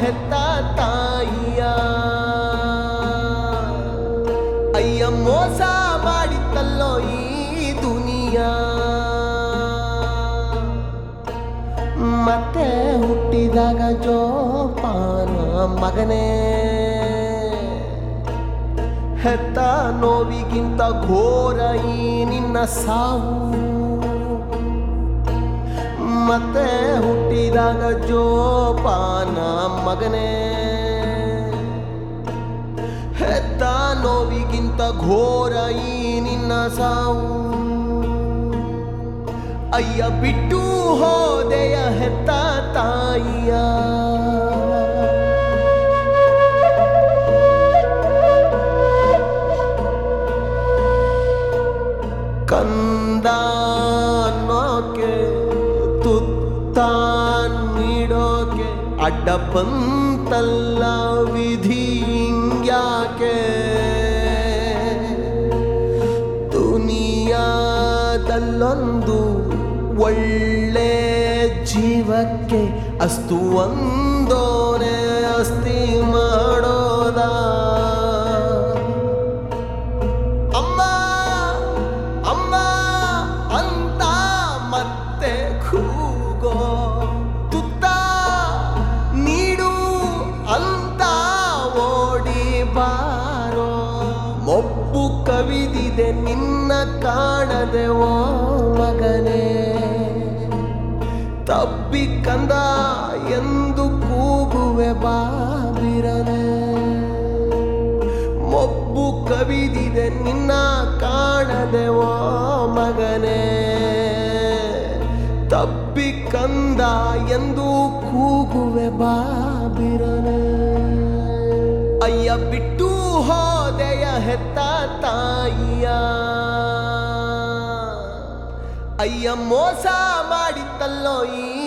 ಹೆತ್ತ ತಾಯಿಯ ಅಯ್ಯ ಮೋಸ ಮಾಡಿತ್ತಲ್ಲೋ ಈ ದುನಿಯಾ ಮತ್ತೆ ಹುಟ್ಟಿದಾಗ ಜೋಪಾನ ಮಗನೇ ಹೆತ್ತ ನೋವಿಗಿಂತ ಘೋರ ಈ ನಿನ್ನ ಸಾವು ಮತ್ತೆ ಹುಟ್ಟಿದಾಗ ಜೋಪಾನ ಮಗನೇ ಹೆತ್ತ ನೋವಿಗಿಂತ ಘೋರ ಈ ನಿನ್ನ ಸಾವು ಅಯ್ಯ ಬಿಟ್ಟು ಹೋದೆಯ ಹೆತ್ತ ತಾಯಿಯ ಕಂದ ಅನ್ನೋಕೆ ತುತ್ತ ನೀಡೋಕೆ ಅಡ್ಡ ಬಂತಲ್ಲ ವಿಧಿ ಹಿಂಗ್ಯಾಕೆ ದುನಿಯಾದಲ್ಲೊಂದು ಒಳ್ಳೆ ಜೀವಕ್ಕೆ ಅಸ್ತು ಒಂದೋನೆ ಅಸ್ತಿ ಮಾಡೋದ ಅಮ್ಮ ಅಮ್ಮ ಅಂತ ಮತ್ತೆ ಕೂಗೋ ತುತ್ತ ನೀಡು ಅಂತ ಓಡಿ ಬಾರೋ ಮೊಬ್ಬು ಕವಿದಿದೆ ನಿನ್ನ ಕಾಣದೆ ಓ ಮಗನೇ ತಬ್ಬಿ ಕಂದ ಎಂದು ಕೂಗುವೆ ಬಾಬಿರನೆ ಮೊಬ್ಬು ಕವಿದಿದೆ ನಿನ್ನ ಕಾಣದೆ ಓ ಮಗನೇ ತಬ್ಬಿ ಕಂದ ಎಂದು ಕೂಗುವೆ ಬಾಬಿರನೆ ಅಯ್ಯ ಬಿಟ್ಟು ಹೋದೆಯ ಹೆತ್ತ ತಾಯಿಯ ಅಯ್ಯ ಮೋಸ ಮಾಡಿತ್ತಲ್ಲೋ ಈ